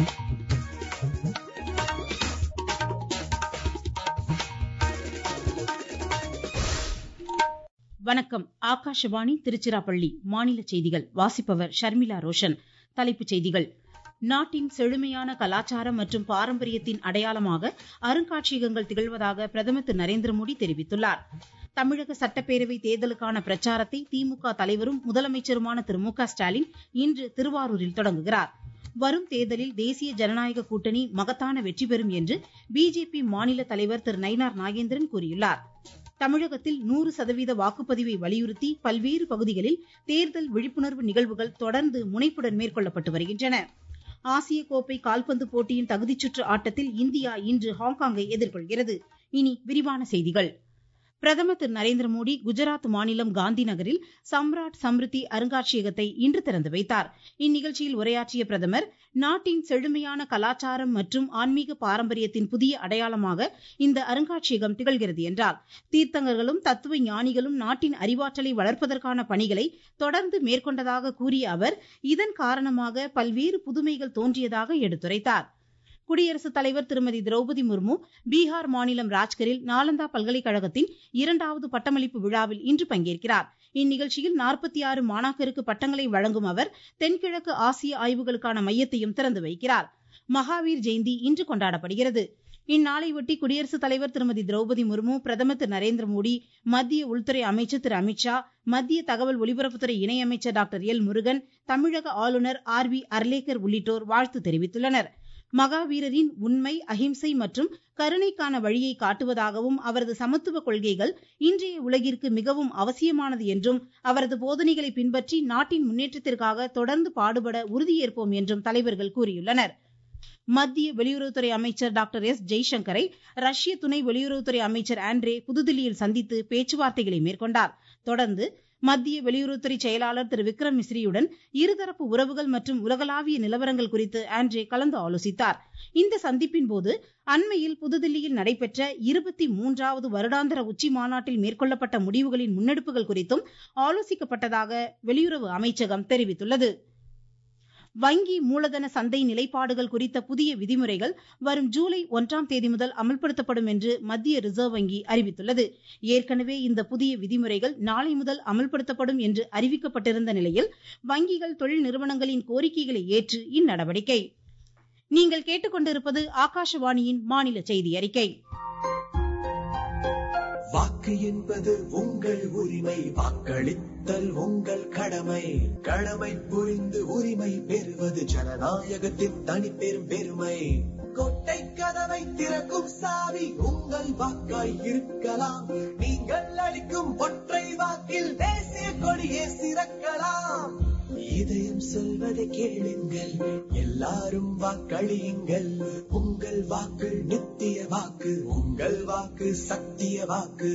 வணக்கம் ஆகாஷவாணி திருச்சிராப்பள்ளி மாநில செய்திகள் வாசிப்பவர் ஷர்மிளா ரோஷன் தலைப்புச் செய்திகள் நாட்டின் செழுமையான கலாச்சாரம் மற்றும் பாரம்பரியத்தின் அடையாளமாக அருங்காட்சியகங்கள் திகழ்வதாக பிரதமர் திரு நரேந்திர மோடி தெரிவித்துள்ளார் தமிழக சட்டப்பேரவை தேர்தலுக்கான பிரச்சாரத்தை திமுக தலைவரும் முதலமைச்சருமான திரு மு க ஸ்டாலின் இன்று திருவாரூரில் தொடங்குகிறார் வரும் தேர்தலில் தேசிய ஜனநாயக கூட்டணி மகத்தான வெற்றி பெறும் என்று பிஜேபி மாநில தலைவர் திரு நயினார் நாகேந்திரன் கூறியுள்ளார் தமிழகத்தில் நூறு சதவீத வாக்குப்பதிவை வலியுறுத்தி பல்வேறு பகுதிகளில் தேர்தல் விழிப்புணர்வு நிகழ்வுகள் தொடர்ந்து முனைப்புடன் மேற்கொள்ளப்பட்டு வருகின்றன ஆசிய கோப்பை கால்பந்து போட்டியின் தகுதிச்சுற்று ஆட்டத்தில் இந்தியா இன்று ஹாங்காங்கை எதிர்கொள்கிறது இனி விரிவான செய்திகள் பிரதமர் திரு நரேந்திர மோடி குஜராத் மாநிலம் காந்தி நகரில் சம்ராட் சம்ருத்தி அருங்காட்சியகத்தை இன்று திறந்து வைத்தார் இந்நிகழ்ச்சியில் உரையாற்றிய பிரதமர் நாட்டின் செழுமையான கலாச்சாரம் மற்றும் ஆன்மீக பாரம்பரியத்தின் புதிய அடையாளமாக இந்த அருங்காட்சியகம் திகழ்கிறது என்றார் தீர்த்தங்கர்களும் தத்துவ ஞானிகளும் நாட்டின் அறிவாற்றலை வளர்ப்பதற்கான பணிகளை தொடர்ந்து மேற்கொண்டதாக கூறிய அவர் இதன் காரணமாக பல்வேறு புதுமைகள் தோன்றியதாக எடுத்துரைத்தார் குடியரசுத் தலைவர் திருமதி திரௌபதி முர்மு பீகார் மாநிலம் ராஜ்கரில் நாலந்தா பல்கலைக்கழகத்தின் இரண்டாவது பட்டமளிப்பு விழாவில் இன்று பங்கேற்கிறார் இந்நிகழ்ச்சியில் நாற்பத்தி ஆறு மாணாக்கருக்கு பட்டங்களை வழங்கும் அவர் தென்கிழக்கு ஆசிய ஆய்வுகளுக்கான மையத்தையும் திறந்து வைக்கிறார் மகாவீர் ஜெயந்தி இன்று கொண்டாடப்படுகிறது இந்நாளையொட்டி குடியரசுத் தலைவர் திருமதி திரௌபதி முர்மு பிரதமர் திரு நரேந்திர மோடி மத்திய உள்துறை அமைச்சர் திரு அமித்ஷா மத்திய தகவல் ஒலிபரப்புத்துறை இணையமைச்சர் டாக்டர் எல் முருகன் தமிழக ஆளுநர் ஆர் வி அர்லேக்கர் உள்ளிட்டோர் வாழ்த்து தெரிவித்துள்ளனர் மகாவீரரின் உண்மை அஹிம்சை மற்றும் கருணைக்கான வழியை காட்டுவதாகவும் அவரது சமத்துவ கொள்கைகள் இன்றைய உலகிற்கு மிகவும் அவசியமானது என்றும் அவரது போதனைகளை பின்பற்றி நாட்டின் முன்னேற்றத்திற்காக தொடர்ந்து பாடுபட உறுதியேற்போம் என்றும் தலைவர்கள் கூறியுள்ளனர் மத்திய வெளியுறவுத்துறை அமைச்சர் டாக்டர் எஸ் ஜெய்சங்கரை ரஷ்ய துணை வெளியுறவுத்துறை அமைச்சர் ஆண்ட்ரே புதுதில்லியில் சந்தித்து பேச்சுவார்த்தைகளை மேற்கொண்டார் தொடர்ந்து மத்திய வெளியுறவுத்துறை செயலாளர் திரு விக்ரம் மிஸ்ரியுடன் இருதரப்பு உறவுகள் மற்றும் உலகளாவிய நிலவரங்கள் குறித்து ஆண்ட்ரே கலந்து ஆலோசித்தார் இந்த சந்திப்பின் போது அண்மையில் புதுதில்லியில் நடைபெற்ற இருபத்தி மூன்றாவது வருடாந்திர உச்சி மாநாட்டில் மேற்கொள்ளப்பட்ட முடிவுகளின் முன்னெடுப்புகள் குறித்தும் ஆலோசிக்கப்பட்டதாக வெளியுறவு அமைச்சகம் தெரிவித்துள்ளது வங்கி மூலதன சந்தை நிலைப்பாடுகள் குறித்த புதிய விதிமுறைகள் வரும் ஜூலை ஒன்றாம் தேதி முதல் அமல்படுத்தப்படும் என்று மத்திய ரிசர்வ் வங்கி அறிவித்துள்ளது ஏற்கனவே இந்த புதிய விதிமுறைகள் நாளை முதல் அமல்படுத்தப்படும் என்று அறிவிக்கப்பட்டிருந்த நிலையில் வங்கிகள் தொழில் நிறுவனங்களின் கோரிக்கைகளை ஏற்று இந்நடவடிக்கை நீங்கள் கேட்டுக்கொண்டிருப்பது ஆகாஷவாணியின் மாநில செய்தி அறிக்கை வாக்கு என்பது உங்கள் உரிமை வாக்களித்தல் உங்கள் கடமை கடமை புரிந்து உரிமை பெறுவது ஜனநாயகத்தின் தனிப்பெரும் பெருமை கொட்டை கதவை திறக்கும் சாவி உங்கள் வாக்காய் இருக்கலாம் நீங்கள் அளிக்கும் ஒற்றை வாக்கில் தேசிய கொடியே சிறக்கலாம் இதயம் சொல்வதை கேளுங்கள் எல்லாரும் வாக்களியுங்கள் உங்கள் வாக்கு நித்திய வாக்கு உங்கள் வாக்கு சத்திய வாக்கு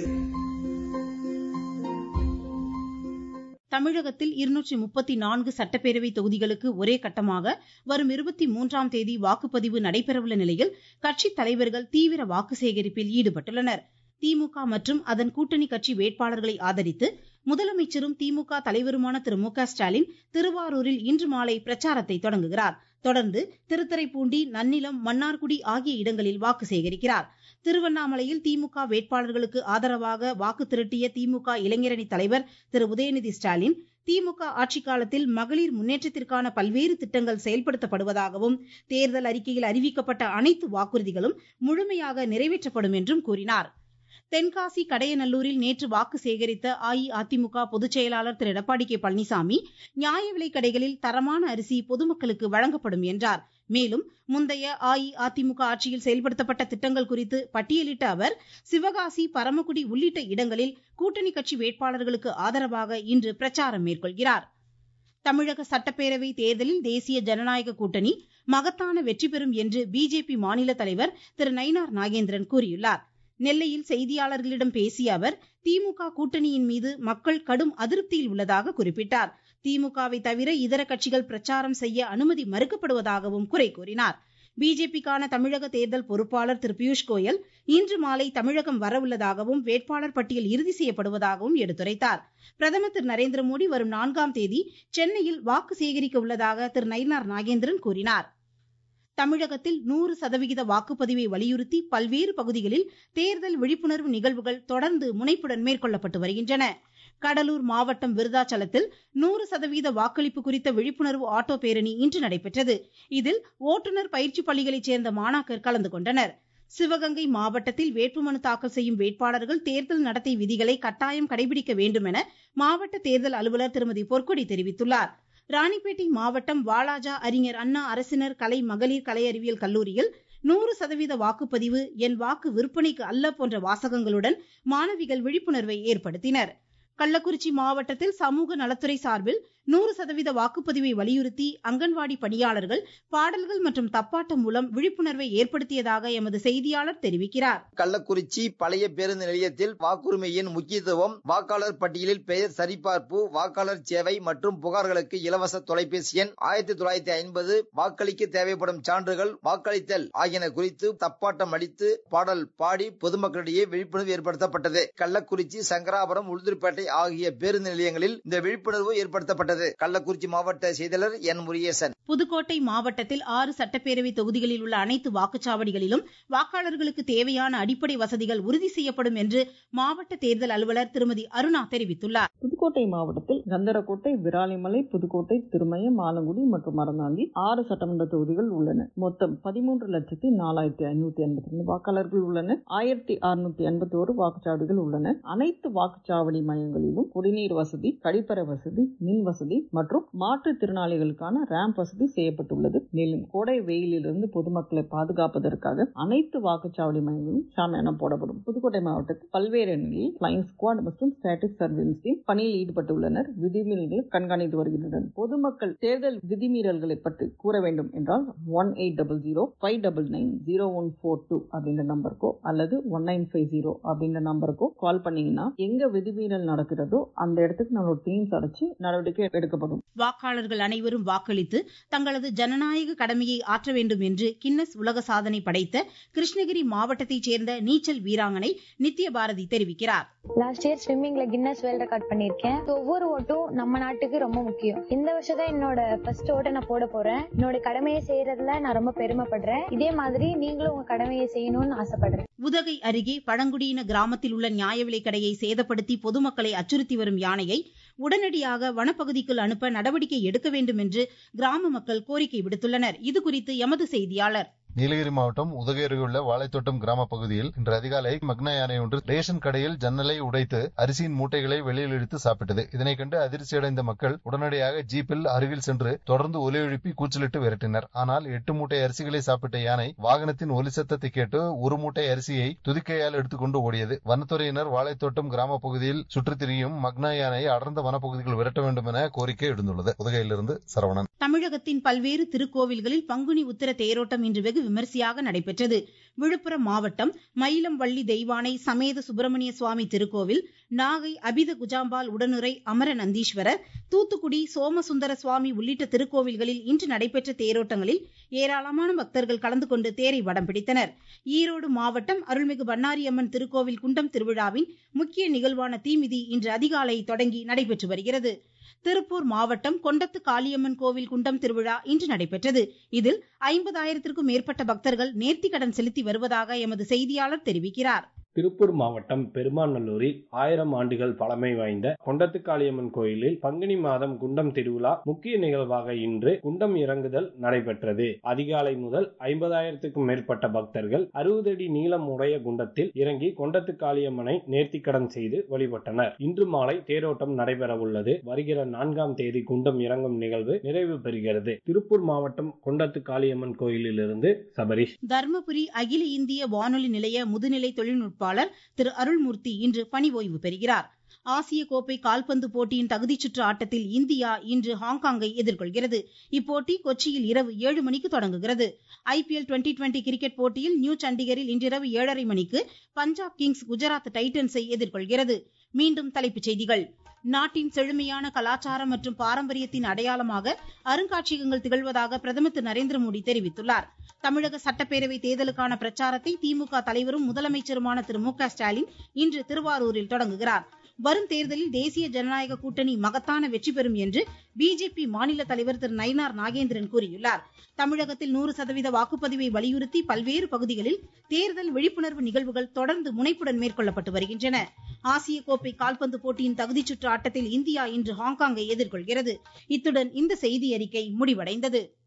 தமிழகத்தில் இருநூற்றி முப்பத்தி நான்கு சட்டப்பேரவை தொகுதிகளுக்கு ஒரே கட்டமாக வரும் இருபத்தி மூன்றாம் தேதி வாக்குப்பதிவு நடைபெறவுள்ள நிலையில் கட்சித் தலைவர்கள் தீவிர வாக்கு சேகரிப்பில் ஈடுபட்டுள்ளனர் திமுக மற்றும் அதன் கூட்டணி கட்சி வேட்பாளர்களை ஆதரித்து முதலமைச்சரும் திமுக தலைவருமான திரு மு க ஸ்டாலின் திருவாரூரில் இன்று மாலை பிரச்சாரத்தை தொடங்குகிறார் தொடர்ந்து திருத்துறைப்பூண்டி நன்னிலம் மன்னார்குடி ஆகிய இடங்களில் வாக்கு சேகரிக்கிறார் திருவண்ணாமலையில் திமுக வேட்பாளர்களுக்கு ஆதரவாக வாக்கு திரட்டிய திமுக இளைஞரணி தலைவர் திரு உதயநிதி ஸ்டாலின் திமுக ஆட்சி காலத்தில் மகளிர் முன்னேற்றத்திற்கான பல்வேறு திட்டங்கள் செயல்படுத்தப்படுவதாகவும் தேர்தல் அறிக்கையில் அறிவிக்கப்பட்ட அனைத்து வாக்குறுதிகளும் முழுமையாக நிறைவேற்றப்படும் என்றும் கூறினார் தென்காசி கடையநல்லூரில் நேற்று வாக்கு சேகரித்த அஇஅதிமுக பொதுச் செயலாளர் திரு எடப்பாடி கே பழனிசாமி நியாய விலைக் கடைகளில் தரமான அரிசி பொதுமக்களுக்கு வழங்கப்படும் என்றார் மேலும் முந்தைய அஇஅதிமுக ஆட்சியில் செயல்படுத்தப்பட்ட திட்டங்கள் குறித்து பட்டியலிட்ட அவர் சிவகாசி பரமக்குடி உள்ளிட்ட இடங்களில் கூட்டணி கட்சி வேட்பாளர்களுக்கு ஆதரவாக இன்று பிரச்சாரம் மேற்கொள்கிறார் தமிழக சட்டப்பேரவை தேர்தலில் தேசிய ஜனநாயக கூட்டணி மகத்தான வெற்றி பெறும் என்று பிஜேபி மாநில தலைவர் திரு நயினார் நாகேந்திரன் கூறியுள்ளார் நெல்லையில் செய்தியாளர்களிடம் பேசிய அவர் திமுக கூட்டணியின் மீது மக்கள் கடும் அதிருப்தியில் உள்ளதாக குறிப்பிட்டார் திமுகவை தவிர இதர கட்சிகள் பிரச்சாரம் செய்ய அனுமதி மறுக்கப்படுவதாகவும் குறை கூறினார் பிஜேபிக்கான தமிழக தேர்தல் பொறுப்பாளர் திரு பியூஷ் கோயல் இன்று மாலை தமிழகம் வரவுள்ளதாகவும் வேட்பாளர் பட்டியல் இறுதி செய்யப்படுவதாகவும் எடுத்துரைத்தார் பிரதமர் திரு நரேந்திர மோடி வரும் நான்காம் தேதி சென்னையில் வாக்கு சேகரிக்க உள்ளதாக திரு நயினார் நாகேந்திரன் கூறினார் தமிழகத்தில் நூறு சதவிகித வாக்குப்பதிவை வலியுறுத்தி பல்வேறு பகுதிகளில் தேர்தல் விழிப்புணர்வு நிகழ்வுகள் தொடர்ந்து முனைப்புடன் மேற்கொள்ளப்பட்டு வருகின்றன கடலூர் மாவட்டம் விருதாச்சலத்தில் நூறு சதவீத வாக்களிப்பு குறித்த விழிப்புணர்வு ஆட்டோ பேரணி இன்று நடைபெற்றது இதில் ஓட்டுநர் பயிற்சி பள்ளிகளைச் சேர்ந்த மாணாக்கர் கலந்து கொண்டனர் சிவகங்கை மாவட்டத்தில் வேட்புமனு தாக்கல் செய்யும் வேட்பாளர்கள் தேர்தல் நடத்தை விதிகளை கட்டாயம் கடைபிடிக்க வேண்டும் என மாவட்ட தேர்தல் அலுவலர் திருமதி பொற்கொடி தெரிவித்துள்ளார் ராணிப்பேட்டை மாவட்டம் வாலாஜா அறிஞர் அண்ணா அரசினர் கலை மகளிர் கலை அறிவியல் கல்லூரியில் நூறு சதவீத வாக்குப்பதிவு என் வாக்கு விற்பனைக்கு அல்ல போன்ற வாசகங்களுடன் மாணவிகள் விழிப்புணர்வை ஏற்படுத்தினர் கள்ளக்குறிச்சி மாவட்டத்தில் சமூக நலத்துறை சார்பில் நூறு சதவீத வாக்குப்பதிவை வலியுறுத்தி அங்கன்வாடி பணியாளர்கள் பாடல்கள் மற்றும் தப்பாட்டம் மூலம் விழிப்புணர்வை ஏற்படுத்தியதாக எமது செய்தியாளர் தெரிவிக்கிறார் கள்ளக்குறிச்சி பழைய பேருந்து நிலையத்தில் வாக்குரிமையின் முக்கியத்துவம் வாக்காளர் பட்டியலில் பெயர் சரிபார்ப்பு வாக்காளர் சேவை மற்றும் புகார்களுக்கு இலவச தொலைபேசி எண் ஆயிரத்தி தொள்ளாயிரத்தி ஐம்பது வாக்களிக்க தேவைப்படும் சான்றுகள் வாக்களித்தல் ஆகியன குறித்து தப்பாட்டம் அளித்து பாடல் பாடி பொதுமக்களிடையே விழிப்புணர்வு ஏற்படுத்தப்பட்டது கள்ளக்குறிச்சி சங்கராபுரம் உளுந்தூர்பேட்டை ஆகிய பேருந்து நிலையங்களில் இந்த விழிப்புணர்வு ஏற்படுத்தப்பட்டது கள்ளக்குறிச்சி மாவட்ட செய்தியாளர் என் முருகேசன் புதுக்கோட்டை மாவட்டத்தில் ஆறு சட்டப்பேரவை தொகுதிகளில் உள்ள அனைத்து வாக்குச்சாவடிகளிலும் வாக்காளர்களுக்கு தேவையான அடிப்படை வசதிகள் உறுதி செய்யப்படும் என்று மாவட்ட தேர்தல் அலுவலர் திருமதி அருணா தெரிவித்துள்ளார் புதுக்கோட்டை மாவட்டத்தில் கந்தரக்கோட்டை விராலிமலை புதுக்கோட்டை திருமயம் ஆலங்குடி மற்றும் மரந்தாங்கி ஆறு சட்டமன்ற தொகுதிகள் உள்ளன மொத்தம் பதிமூன்று லட்சத்தி நாலாயிரத்தி ஐநூத்தி எண்பத்தி ரெண்டு வாக்காளர்கள் உள்ளனர் ஆயிரத்தி அறுநூத்தி எண்பத்தி ஒரு வாக்குச்சாவடிகள் உள்ளன அனைத்து வாக்குச்சாவடி மையங்களிலும் குடிநீர் வசதி கழிப்பறை வசதி மின் வசதி மற்றும் மாற்றுத்திறனாளிகளுக்கான ரேம்ப் வசதி செய்யப்பட்டுள்ளது மேலும் கோடை வெயிலிலிருந்து பொதுமக்களை பாதுகாப்பதற்காக அனைத்து வாக்குச்சாவடி மையங்களும் சாமியானம் போடப்படும் புதுக்கோட்டை மாவட்டத்தில் பல்வேறு இடங்களில் பிளைங் ஸ்குவாட் மற்றும் ஸ்டாட்டிக் சர்வேலன்ஸ் டீம் பணியில் ஈடுபட்டுள்ளனர் விதிமீறல்களை கண்காணித்து வருகின்றனர் பொதுமக்கள் தேர்தல் விதிமீறல்களை பற்றி கூற வேண்டும் என்றால் one eight double zero five double nine zero one four two அப்படின்ற நம்பருக்கோ அல்லது ஒன் நைன் ஃபைவ் ஜீரோ அப்படின்ற நம்பருக்கோ கால் பண்ணீங்கன்னா எங்க விதிமீறல் நடக்கிறதோ அந்த இடத்துக்கு நம்மளோட டீம்ஸ் அடைச்சு நடவடிக்கை எடுக்கப்படும் வாக்காளர்கள் அனைவரும் வாக்களித்து தங்களது ஜனநாயக கடமையை ஆற்ற வேண்டும் என்று கின்னஸ் உலக சாதனை படைத்த கிருஷ்ணகிரி மாவட்டத்தைச் சேர்ந்த நீச்சல் வீராங்கனை நித்ய பாரதி தெரிவிக்கிறார் லாஸ்ட் இயர் ஸ்விம்மிங்ல கின்னஸ் வேர்ல்ட் ரெக்கார்ட் பண்ணிருக்கேன் ஒவ்வொரு ஓட்டும் நம்ம நாட்டுக்கு ரொம்ப முக்கியம் இந்த வருஷம் தான் என்னோட ஃபர்ஸ்ட் ஓட்டை நான் போட போறேன் என்னோட கடமையை செய்யறதுல நான் ரொம்ப பெருமைப்படுறேன் இதே மாதிரி நீங்களும் உங்க கடமையை செய்யணும்னு ஆசைப்படுறேன் உதகை அருகே பழங்குடியின கிராமத்தில் உள்ள நியாய விலைக் கடையை சேதப்படுத்தி பொதுமக்களை அச்சுறுத்தி வரும் யானையை உடனடியாக வனப்பகுதிக்குள் அனுப்ப நடவடிக்கை எடுக்க வேண்டும் என்று கிராம மக்கள் கோரிக்கை விடுத்துள்ளனர் இதுகுறித்து எமது செய்தியாளர் நீலகிரி மாவட்டம் உதகை அருகே உள்ள வாழைத்தோட்டம் கிராம பகுதியில் இன்று அதிகாலை மக்னா யானை ஒன்று ரேஷன் கடையில் ஜன்னலை உடைத்து அரிசியின் மூட்டைகளை வெளியில் இழுத்து சாப்பிட்டது இதனை கண்டு அதிர்ச்சியடைந்த மக்கள் உடனடியாக ஜீப்பில் அருகில் சென்று தொடர்ந்து ஒலி எழுப்பி கூச்சலிட்டு விரட்டினர் ஆனால் எட்டு மூட்டை அரிசிகளை சாப்பிட்ட யானை வாகனத்தின் ஒலி சத்தத்தை கேட்டு ஒரு மூட்டை அரிசியை துதிக்கையால் எடுத்துக்கொண்டு ஓடியது வனத்துறையினர் வாழைத்தோட்டம் கிராம பகுதியில் சுற்றித் திரியும் மக்னா யானையை அடர்ந்த வனப்பகுதிகள் விரட்ட வேண்டும் என கோரிக்கை எழுந்துள்ளது உதகையிலிருந்து சரவணன் தமிழகத்தின் பல்வேறு திருக்கோவில்களில் பங்குனி உத்திர தேரோட்டம் இன்று வெகு விமரிசையாக நடைபெற்றது விழுப்புரம் மாவட்டம் மயிலம்வள்ளி தெய்வானை சமேத சுப்பிரமணிய சுவாமி திருக்கோவில் நாகை அபித குஜாம்பால் உடனுரை அமர நந்தீஸ்வரர் தூத்துக்குடி சோமசுந்தர சுவாமி உள்ளிட்ட திருக்கோவில்களில் இன்று நடைபெற்ற தேரோட்டங்களில் ஏராளமான பக்தர்கள் கலந்து கொண்டு தேரை வடம் பிடித்தனர் ஈரோடு மாவட்டம் அருள்மிகு பண்ணாரியம்மன் திருக்கோவில் குண்டம் திருவிழாவின் முக்கிய நிகழ்வான தீமிதி இன்று அதிகாலை தொடங்கி நடைபெற்று வருகிறது திருப்பூர் மாவட்டம் கொண்டத்து காளியம்மன் கோவில் குண்டம் திருவிழா இன்று நடைபெற்றது இதில் ஐம்பதாயிரத்திற்கும் மேற்பட்ட பக்தர்கள் நேர்த்திக்கடன் செலுத்தி வருவதாக எமது செய்தியாளர் தெரிவிக்கிறார் திருப்பூர் மாவட்டம் பெருமாநல்லூரில் ஆயிரம் ஆண்டுகள் பழமை வாய்ந்த கொண்டத்து காளியம்மன் கோயிலில் பங்குனி மாதம் குண்டம் திருவிழா முக்கிய நிகழ்வாக இன்று குண்டம் இறங்குதல் நடைபெற்றது அதிகாலை முதல் ஐம்பதாயிரத்துக்கும் மேற்பட்ட பக்தர்கள் அறுபது அடி நீளம் உடைய குண்டத்தில் இறங்கி கொண்டத்து காளியம்மனை நேர்த்திக்கடன் செய்து வழிபட்டனர் இன்று மாலை தேரோட்டம் நடைபெற உள்ளது வருகிற நான்காம் தேதி குண்டம் இறங்கும் நிகழ்வு நிறைவு பெறுகிறது திருப்பூர் மாவட்டம் கொண்டத்து காளியம்மன் கோயிலிலிருந்து சபரிஷ் தர்மபுரி அகில இந்திய வானொலி நிலைய முதுநிலை தொழில்நுட்பாளர் திரு அருள்மூர்த்தி இன்று பணி ஓய்வு பெறுகிறார் ஆசிய கோப்பை கால்பந்து போட்டியின் தகுதிச் சுற்று ஆட்டத்தில் இந்தியா இன்று ஹாங்காங்கை எதிர்கொள்கிறது இப்போட்டி கொச்சியில் இரவு ஏழு மணிக்கு தொடங்குகிறது ஐபிஎல் டுவெண்டி டுவெண்டி கிரிக்கெட் போட்டியில் நியூ சண்டிகரில் இன்றிரவு ஏழரை மணிக்கு பஞ்சாப் கிங்ஸ் குஜராத் டைட்டன்ஸை எதிர்கொள்கிறது மீண்டும் தலைப்புச் செய்திகள் நாட்டின் செழுமையான கலாச்சாரம் மற்றும் பாரம்பரியத்தின் அடையாளமாக அருங்காட்சியகங்கள் திகழ்வதாக பிரதமர் திரு நரேந்திர மோடி தெரிவித்துள்ளார் தமிழக சட்டப்பேரவை தேர்தலுக்கான பிரச்சாரத்தை திமுக தலைவரும் முதலமைச்சருமான திரு மு க ஸ்டாலின் இன்று திருவாரூரில் தொடங்குகிறார் வரும் தேர்தலில் தேசிய ஜனநாயக கூட்டணி மகத்தான வெற்றி பெறும் என்று பிஜேபி மாநில தலைவர் திரு நயினார் நாகேந்திரன் கூறியுள்ளார் தமிழகத்தில் நூறு சதவீத வாக்குப்பதிவை வலியுறுத்தி பல்வேறு பகுதிகளில் தேர்தல் விழிப்புணர்வு நிகழ்வுகள் தொடர்ந்து முனைப்புடன் மேற்கொள்ளப்பட்டு வருகின்றன ஆசிய கோப்பை கால்பந்து போட்டியின் தகுதிச் சுற்று ஆட்டத்தில் இந்தியா இன்று ஹாங்காங்கை எதிர்கொள்கிறது இத்துடன் இந்த செய்தி அறிக்கை முடிவடைந்தது